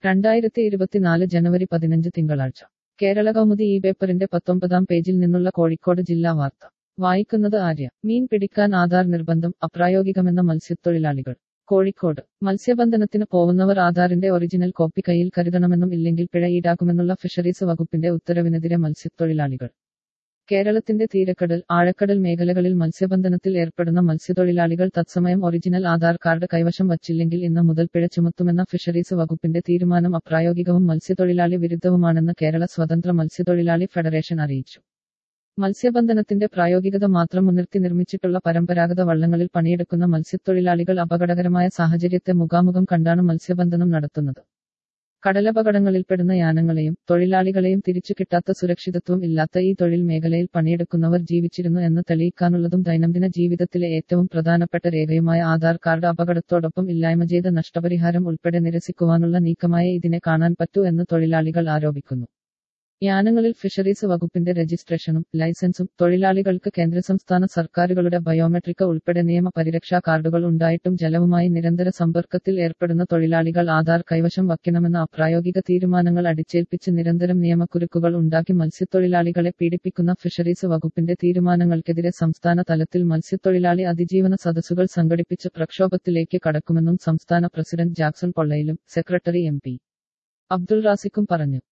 രണ്ടായിരത്തി ഇരുപത്തിനാല് ജനുവരി പതിനഞ്ച് തിങ്കളാഴ്ച കേരള കൗമുദി ഈ പേപ്പറിന്റെ പത്തൊമ്പതാം പേജിൽ നിന്നുള്ള കോഴിക്കോട് ജില്ലാ വാർത്ത വായിക്കുന്നത് ആര്യ മീൻ പിടിക്കാൻ ആധാർ നിർബന്ധം അപ്രായോഗികമെന്ന മത്സ്യത്തൊഴിലാളികൾ കോഴിക്കോട് മത്സ്യബന്ധനത്തിന് പോകുന്നവർ ആധാറിന്റെ ഒറിജിനൽ കോപ്പി കയ്യിൽ കരുതണമെന്നും ഇല്ലെങ്കിൽ പിഴ ഈടാക്കുമെന്നുള്ള ഫിഷറീസ് വകുപ്പിന്റെ ഉത്തരവിനെതിരെ മത്സ്യത്തൊഴിലാളികൾ കേരളത്തിന്റെ തീരക്കടൽ ആഴക്കടൽ മേഖലകളിൽ മത്സ്യബന്ധനത്തിൽ ഏർപ്പെടുന്ന മത്സ്യത്തൊഴിലാളികൾ തത്സമയം ഒറിജിനൽ ആധാർ കാർഡ് കൈവശം വച്ചില്ലെങ്കിൽ ഇന്ന് മുതൽ പിഴ ചുമത്തുമെന്ന ഫിഷറീസ് വകുപ്പിന്റെ തീരുമാനം അപ്രായോഗികവും മത്സ്യത്തൊഴിലാളി വിരുദ്ധവുമാണെന്ന് കേരള സ്വതന്ത്ര മത്സ്യത്തൊഴിലാളി ഫെഡറേഷൻ അറിയിച്ചു മത്സ്യബന്ധനത്തിന്റെ പ്രായോഗികത മാത്രം മുൻനിർത്തി നിർമ്മിച്ചിട്ടുള്ള പരമ്പരാഗത വള്ളങ്ങളിൽ പണിയെടുക്കുന്ന മത്സ്യത്തൊഴിലാളികൾ അപകടകരമായ സാഹചര്യത്തെ മുഖാമുഖം കണ്ടാണ് മത്സ്യബന്ധനം നടത്തുന്നത് കടലപകടങ്ങളിൽപ്പെടുന്ന യാനങ്ങളെയും തൊഴിലാളികളെയും തിരിച്ചു കിട്ടാത്ത സുരക്ഷിതത്വം ഇല്ലാത്ത ഈ തൊഴിൽ മേഖലയിൽ പണിയെടുക്കുന്നവർ ജീവിച്ചിരുന്നു എന്ന് തെളിയിക്കാനുള്ളതും ദൈനംദിന ജീവിതത്തിലെ ഏറ്റവും പ്രധാനപ്പെട്ട രേഖയുമായ ആധാർ കാർഡ് അപകടത്തോടൊപ്പം ഇല്ലായ്മ ചെയ്ത നഷ്ടപരിഹാരം ഉൾപ്പെടെ നിരസിക്കുവാനുള്ള നീക്കമായ ഇതിനെ കാണാൻ പറ്റൂ എന്ന് തൊഴിലാളികൾ ആരോപിക്കുന്നു യാനങ്ങളിൽ ഫിഷറീസ് വകുപ്പിന്റെ രജിസ്ട്രേഷനും ലൈസൻസും തൊഴിലാളികൾക്ക് കേന്ദ്ര സംസ്ഥാന സർക്കാരുകളുടെ ബയോമെട്രിക് ഉൾപ്പെടെ നിയമ പരിരക്ഷാ കാർഡുകൾ ഉണ്ടായിട്ടും ജലവുമായി നിരന്തര സമ്പർക്കത്തിൽ ഏർപ്പെടുന്ന തൊഴിലാളികൾ ആധാർ കൈവശം വയ്ക്കണമെന്ന അപ്രായോഗിക തീരുമാനങ്ങൾ അടിച്ചേൽപ്പിച്ച് നിരന്തരം നിയമക്കുരുക്കുകൾ ഉണ്ടാക്കി മത്സ്യത്തൊഴിലാളികളെ പീഡിപ്പിക്കുന്ന ഫിഷറീസ് വകുപ്പിന്റെ തീരുമാനങ്ങൾക്കെതിരെ സംസ്ഥാന തലത്തിൽ മത്സ്യത്തൊഴിലാളി അതിജീവന സദസ്സുകൾ സംഘടിപ്പിച്ച് പ്രക്ഷോഭത്തിലേക്ക് കടക്കുമെന്നും സംസ്ഥാന പ്രസിഡന്റ് ജാക്സൺ പൊള്ളയിലും സെക്രട്ടറി എം പി അബ്ദുൾ റാസിക്കും പറഞ്ഞു